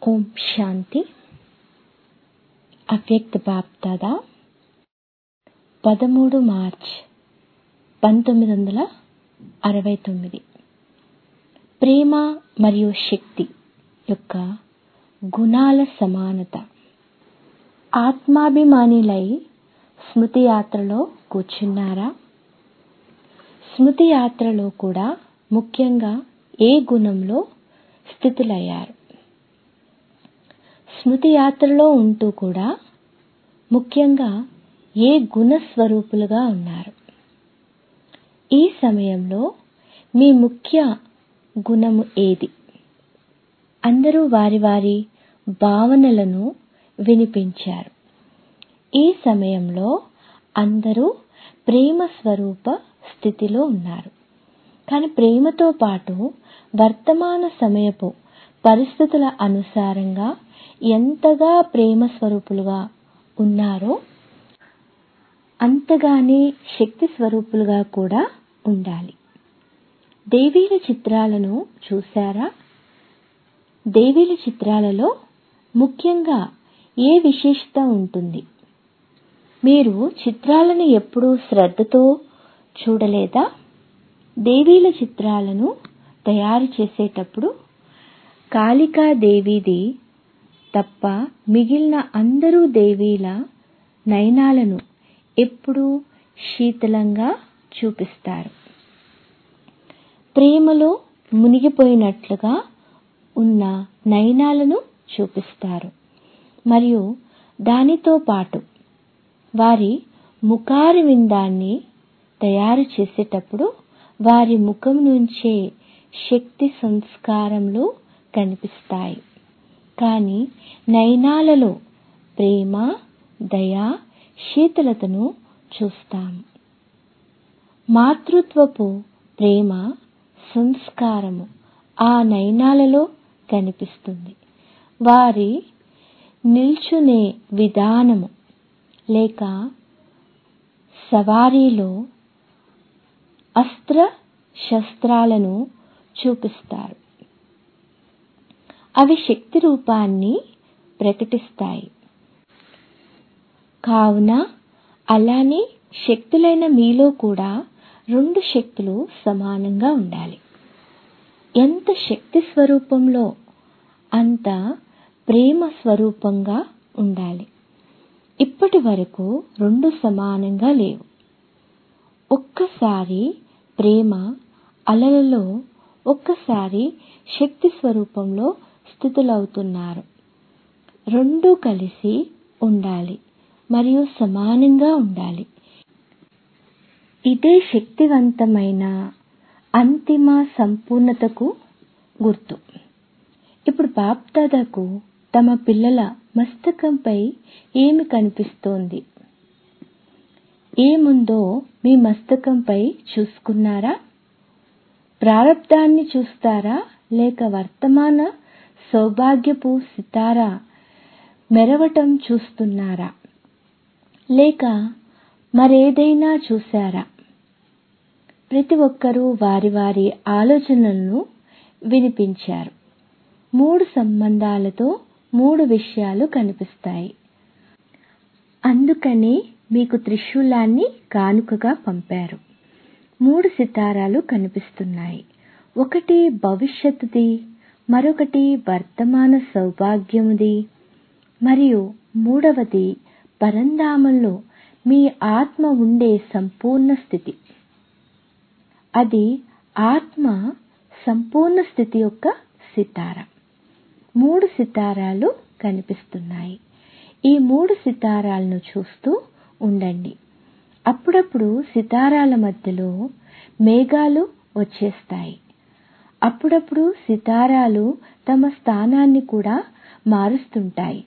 ఓం శాంతి అవ్యక్త బాప్దాద పదమూడు మార్చ్ పంతొమ్మిది వందల అరవై తొమ్మిది ప్రేమ మరియు శక్తి యొక్క గుణాల సమానత ఆత్మాభిమానిలై స్మృతి యాత్రలో కూర్చున్నారా స్మృతి యాత్రలో కూడా ముఖ్యంగా ఏ గుణంలో స్థితులయ్యారు స్మృతి యాత్రలో ఉంటూ కూడా ముఖ్యంగా ఏ గుణ స్వరూపులుగా ఉన్నారు ఈ సమయంలో మీ ముఖ్య గుణము ఏది అందరూ వారి వారి భావనలను వినిపించారు ఈ సమయంలో అందరూ ప్రేమ స్వరూప స్థితిలో ఉన్నారు కానీ ప్రేమతో పాటు వర్తమాన సమయపు పరిస్థితుల అనుసారంగా ఎంతగా ప్రేమ స్వరూపులుగా ఉన్నారో అంతగానే శక్తి స్వరూపులుగా కూడా ఉండాలి దేవీల చిత్రాలను చూశారా దేవీల చిత్రాలలో ముఖ్యంగా ఏ విశేషత ఉంటుంది మీరు చిత్రాలను ఎప్పుడూ శ్రద్ధతో చూడలేదా దేవీల చిత్రాలను తయారు చేసేటప్పుడు కాళికా దేవిది తప్ప మిగిలిన అందరూ దేవీల నయనాలను ఎప్పుడూ శీతలంగా చూపిస్తారు ప్రేమలో మునిగిపోయినట్లుగా ఉన్న నయనాలను చూపిస్తారు మరియు దానితో పాటు వారి ముఖారవిందాన్ని తయారు చేసేటప్పుడు వారి ముఖం నుంచే శక్తి సంస్కారములు కనిపిస్తాయి కానీ నయనాలలో ప్రేమ దయ శీతలతను చూస్తాం మాతృత్వపు ప్రేమ సంస్కారము ఆ నయనాలలో కనిపిస్తుంది వారి నిల్చునే విధానము లేక సవారీలో అస్త్ర శస్త్రాలను చూపిస్తారు అవి శక్తి రూపాన్ని ప్రకటిస్తాయి కావున అలానే శక్తులైన మీలో కూడా రెండు శక్తులు సమానంగా ఉండాలి ఎంత శక్తి స్వరూపంలో అంత ప్రేమ స్వరూపంగా ఉండాలి ఇప్పటి వరకు రెండు సమానంగా లేవు ఒక్కసారి ప్రేమ అలలలో ఒక్కసారి శక్తి స్వరూపంలో స్థితులవుతున్నారు రెండూ కలిసి ఉండాలి మరియు సమానంగా ఉండాలి ఇదే శక్తివంతమైన అంతిమ సంపూర్ణతకు గుర్తు ఇప్పుడు బాప్దాదాకు తమ పిల్లల మస్తకంపై ఏమి కనిపిస్తోంది ఏముందో మీ మస్తకంపై చూసుకున్నారా ప్రారబ్ధాన్ని చూస్తారా లేక వర్తమాన సౌభాగ్యపు సితారా మెరవటం చూస్తున్నారా లేక మరేదైనా చూశారా ప్రతి ఒక్కరూ వారి వారి ఆలోచనలను వినిపించారు మూడు సంబంధాలతో మూడు విషయాలు కనిపిస్తాయి అందుకనే మీకు త్రిశూలాన్ని కానుకగా పంపారు మూడు సితారాలు కనిపిస్తున్నాయి ఒకటి భవిష్యత్తుది మరొకటి వర్తమాన సౌభాగ్యముది మరియు మూడవది పరంధామంలో మీ ఆత్మ ఉండే సంపూర్ణ స్థితి అది ఆత్మ సంపూర్ణ స్థితి యొక్క సితార మూడు సితారాలు కనిపిస్తున్నాయి ఈ మూడు సితారాలను చూస్తూ ఉండండి అప్పుడప్పుడు సితారాల మధ్యలో మేఘాలు వచ్చేస్తాయి అప్పుడప్పుడు సితారాలు తమ స్థానాన్ని కూడా మారుస్తుంటాయి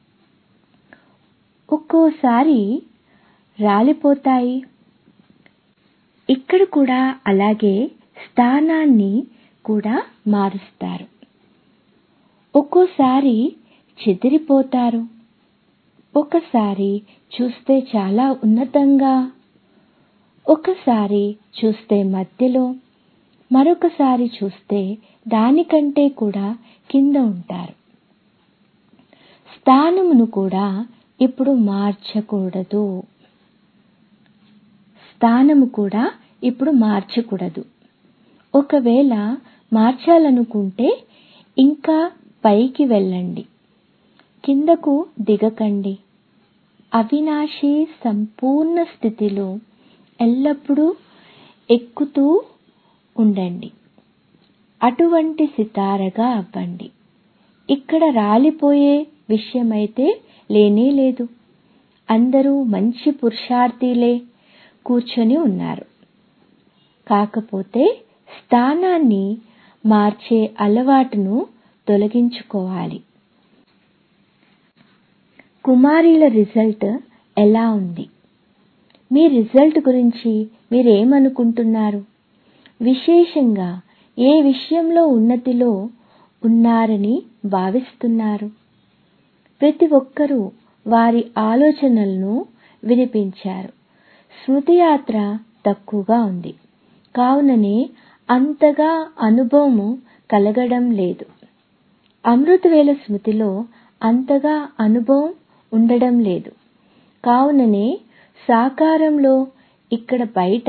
ఒక్కోసారి రాలిపోతాయి ఇక్కడ కూడా అలాగే స్థానాన్ని కూడా మారుస్తారు ఒక్కోసారి చెదిరిపోతారు ఒకసారి చూస్తే చాలా ఉన్నతంగా ఒకసారి చూస్తే మధ్యలో మరొకసారి చూస్తే దానికంటే కూడా కింద ఉంటారు స్థానమును కూడా ఇప్పుడు మార్చకూడదు స్థానము కూడా ఇప్పుడు మార్చకూడదు ఒకవేళ మార్చాలనుకుంటే ఇంకా పైకి వెళ్ళండి కిందకు దిగకండి అవినాశి సంపూర్ణ స్థితిలో ఎల్లప్పుడూ ఎక్కుతూ ఉండండి అటువంటి సితారగా అవ్వండి ఇక్కడ రాలిపోయే విషయమైతే లేనే లేదు అందరూ మంచి పురుషార్థిలే కూర్చొని ఉన్నారు కాకపోతే స్థానాన్ని మార్చే అలవాటును తొలగించుకోవాలి కుమారీల రిజల్ట్ ఎలా ఉంది మీ రిజల్ట్ గురించి మీరేమనుకుంటున్నారు విశేషంగా ఏ విషయంలో ఉన్నతిలో ఉన్నారని భావిస్తున్నారు ప్రతి ఒక్కరూ వారి ఆలోచనలను వినిపించారు స్మృతియాత్ర తక్కువగా ఉంది కావుననే అంతగా అనుభవం కలగడం లేదు అమృతవేళ స్మృతిలో అంతగా అనుభవం ఉండడం లేదు కావుననే సాకారంలో ఇక్కడ బయట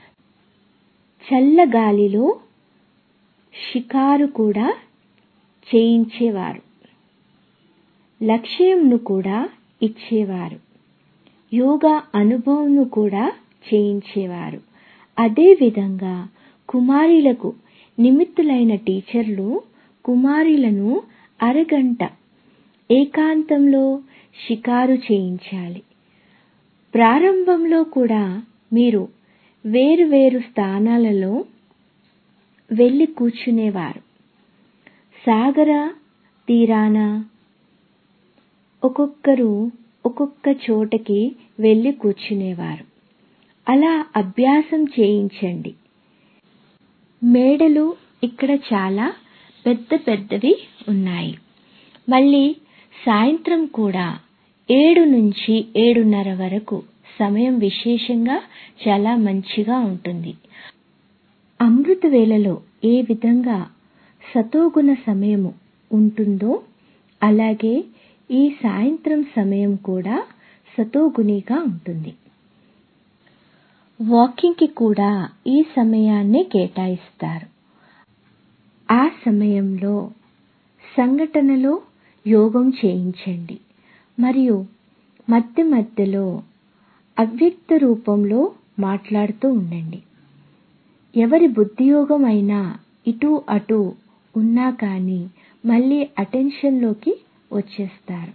చల్లగాలిలో షికారు కూడా చేయించేవారు లక్ష్యంను కూడా ఇచ్చేవారు యోగా అనుభవంను కూడా చేయించేవారు అదే విధంగా కుమారీలకు నిమిత్తులైన టీచర్లు కుమారీలను అరగంట ఏకాంతంలో షికారు చేయించాలి ప్రారంభంలో కూడా మీరు వేరు వేరు స్థానాలలో వెళ్ళి కూర్చునేవారు సాగర తీరాన ఒక్కొక్కరు ఒక్కొక్క చోటకి వెళ్ళి కూర్చునేవారు అలా అభ్యాసం చేయించండి మేడలు ఇక్కడ చాలా పెద్ద పెద్దవి ఉన్నాయి మళ్ళీ సాయంత్రం కూడా ఏడు నుంచి ఏడున్నర వరకు సమయం విశేషంగా చాలా మంచిగా ఉంటుంది అమృత వేళలో ఏ విధంగా సతోగుణ సమయము ఉంటుందో అలాగే ఈ సాయంత్రం సమయం కూడా సతోగుణిగా ఉంటుంది వాకింగ్కి కూడా ఈ సమయాన్నే కేటాయిస్తారు ఆ సమయంలో సంఘటనలో యోగం చేయించండి మరియు మధ్య మధ్యలో అవ్యక్త రూపంలో మాట్లాడుతూ ఉండండి ఎవరి బుద్ధియోగం అయినా ఇటు అటు ఉన్నా కానీ మళ్ళీ అటెన్షన్లోకి వచ్చేస్తారు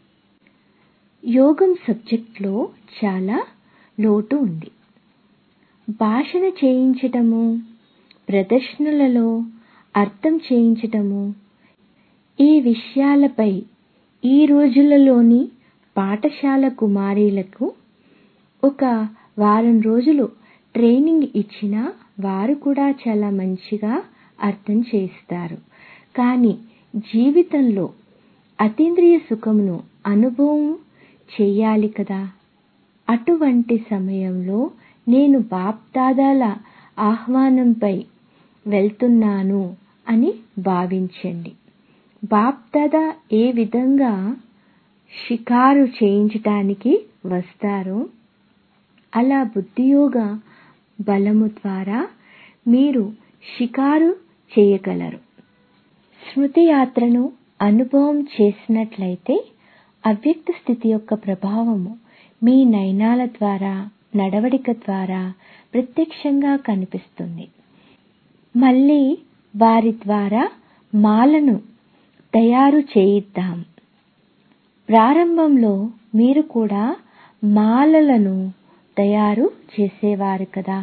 యోగం సబ్జెక్ట్లో చాలా లోటు ఉంది భాషణ చేయించటము ప్రదర్శనలలో అర్థం చేయించటము ఈ విషయాలపై ఈ రోజులలోని పాఠశాల కుమారీలకు ఒక వారం రోజులు ట్రైనింగ్ ఇచ్చినా వారు కూడా చాలా మంచిగా అర్థం చేస్తారు కానీ జీవితంలో అతీంద్రియ సుఖమును అనుభవం చెయ్యాలి కదా అటువంటి సమయంలో నేను బాప్దాదాల ఆహ్వానంపై వెళ్తున్నాను అని భావించండి బాప్దాదా ఏ విధంగా షికారు చేయించటానికి వస్తారో అలా బుద్ధియోగ బలము ద్వారా మీరు షికారు చేయగలరు స్మృతి యాత్రను అనుభవం చేసినట్లయితే అవ్యక్త స్థితి యొక్క ప్రభావము మీ నయనాల ద్వారా నడవడిక ద్వారా ప్రత్యక్షంగా కనిపిస్తుంది మళ్ళీ వారి ద్వారా మాలను తయారు చేయిద్దాం ప్రారంభంలో మీరు కూడా మాలలను తయారు చేసేవారు కదా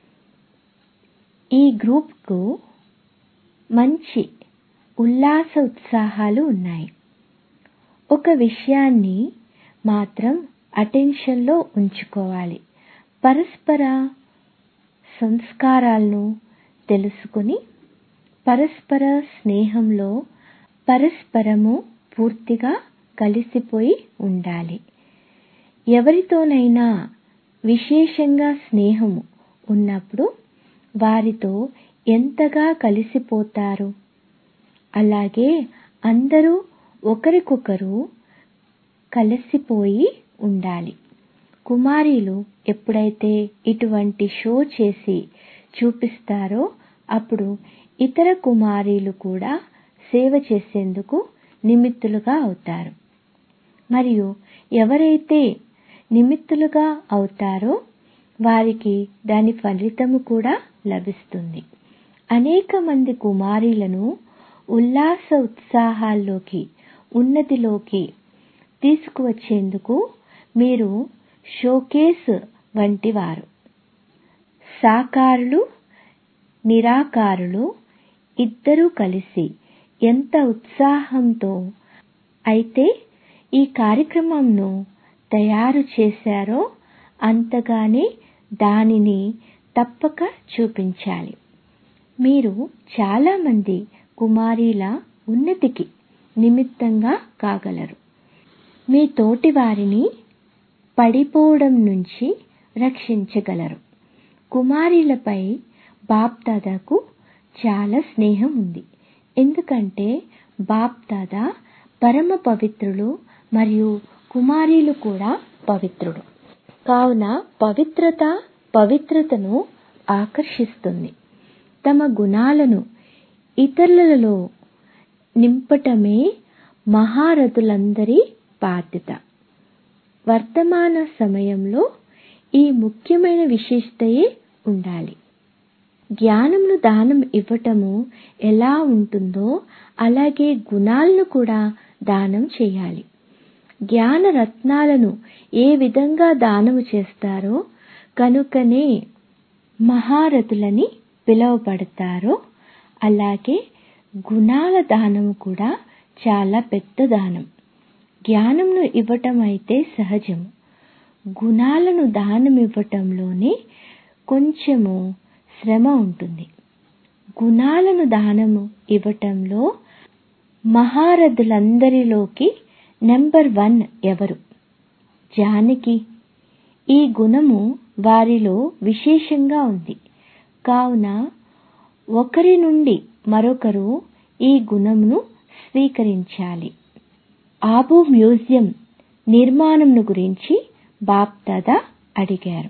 ఈ గ్రూప్కు మంచి ఉల్లాస ఉత్సాహాలు ఉన్నాయి ఒక విషయాన్ని మాత్రం అటెన్షన్లో ఉంచుకోవాలి పరస్పర సంస్కారాలను తెలుసుకుని పరస్పర స్నేహంలో పరస్పరము పూర్తిగా కలిసిపోయి ఉండాలి ఎవరితోనైనా విశేషంగా స్నేహము ఉన్నప్పుడు వారితో ఎంతగా కలిసిపోతారు అలాగే అందరూ ఒకరికొకరు కలిసిపోయి ఉండాలి కుమారీలు ఎప్పుడైతే ఇటువంటి షో చేసి చూపిస్తారో అప్పుడు ఇతర కుమారీలు కూడా సేవ చేసేందుకు నిమిత్తులుగా అవుతారు మరియు ఎవరైతే నిమిత్తులుగా అవుతారో వారికి దాని ఫలితము కూడా లభిస్తుంది అనేక మంది కుమారీలను ఉల్లాస ఉత్సాహాల్లోకి ఉన్నతిలోకి తీసుకువచ్చేందుకు మీరు షోకేస్ వంటి వారు సాకారులు నిరాకారులు ఇద్దరూ కలిసి ఎంత ఉత్సాహంతో అయితే ఈ కార్యక్రమంను తయారు చేశారో అంతగానే దానిని తప్పక చూపించాలి మీరు చాలా మంది కుమారీల ఉన్నతికి నిమిత్తంగా కాగలరు మీ తోటివారిని పడిపోవడం నుంచి రక్షించగలరు కుమారీలపై బాప్దాదాకు చాలా స్నేహం ఉంది ఎందుకంటే బాప్దాదా పరమ పవిత్రులు మరియు కుమారీలు కూడా పవిత్రుడు కావున పవిత్రత పవిత్రతను ఆకర్షిస్తుంది తమ గుణాలను ఇతరులలో నింపటమే మహారథులందరి బాధ్యత వర్తమాన సమయంలో ఈ ముఖ్యమైన విశేషతయే ఉండాలి జ్ఞానంను దానం ఇవ్వటము ఎలా ఉంటుందో అలాగే గుణాలను కూడా దానం చేయాలి జ్ఞాన రత్నాలను ఏ విధంగా దానము చేస్తారో కనుకనే మహారథులని పిలువబడతారో అలాగే గుణాల దానము కూడా చాలా పెద్ద దానం జ్ఞానంను ఇవ్వటం అయితే సహజము గుణాలను దానమివ్వటంలోనే కొంచెము శ్రమ ఉంటుంది గుణాలను దానము ఇవ్వటంలో మహారథులందరిలోకి నెంబర్ వన్ ఎవరు జానకి ఈ గుణము వారిలో విశేషంగా ఉంది కావున ఒకరి నుండి మరొకరు ఈ గుణమును స్వీకరించాలి ఆబు మ్యూజియం నిర్మాణంను గురించి బాప్దాదా అడిగారు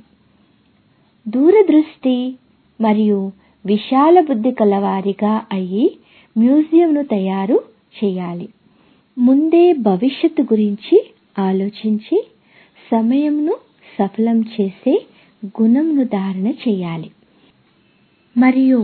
దూరదృష్టి మరియు విశాల బుద్ధి కలవారిగా అయి మ్యూజియంను తయారు చేయాలి ముందే భవిష్యత్తు గురించి ఆలోచించి సమయంను సఫలం చేసే గుణంను ధారణ చేయాలి మరియు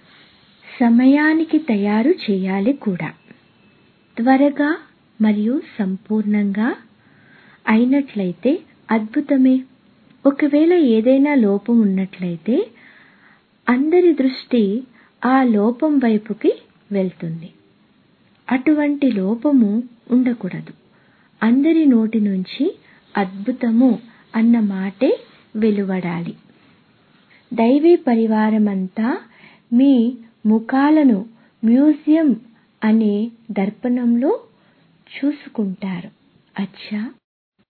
సమయానికి తయారు చేయాలి కూడా త్వరగా మరియు సంపూర్ణంగా అయినట్లయితే అద్భుతమే ఒకవేళ ఏదైనా లోపం ఉన్నట్లయితే అందరి దృష్టి ఆ లోపం వైపుకి వెళ్తుంది అటువంటి లోపము ఉండకూడదు అందరి నోటి నుంచి అద్భుతము అన్న మాటే వెలువడాలి దైవీ పరివారమంతా మీ ముఖాలను మ్యూజియం అనే దర్పణంలో చూసుకుంటారు అచ్చా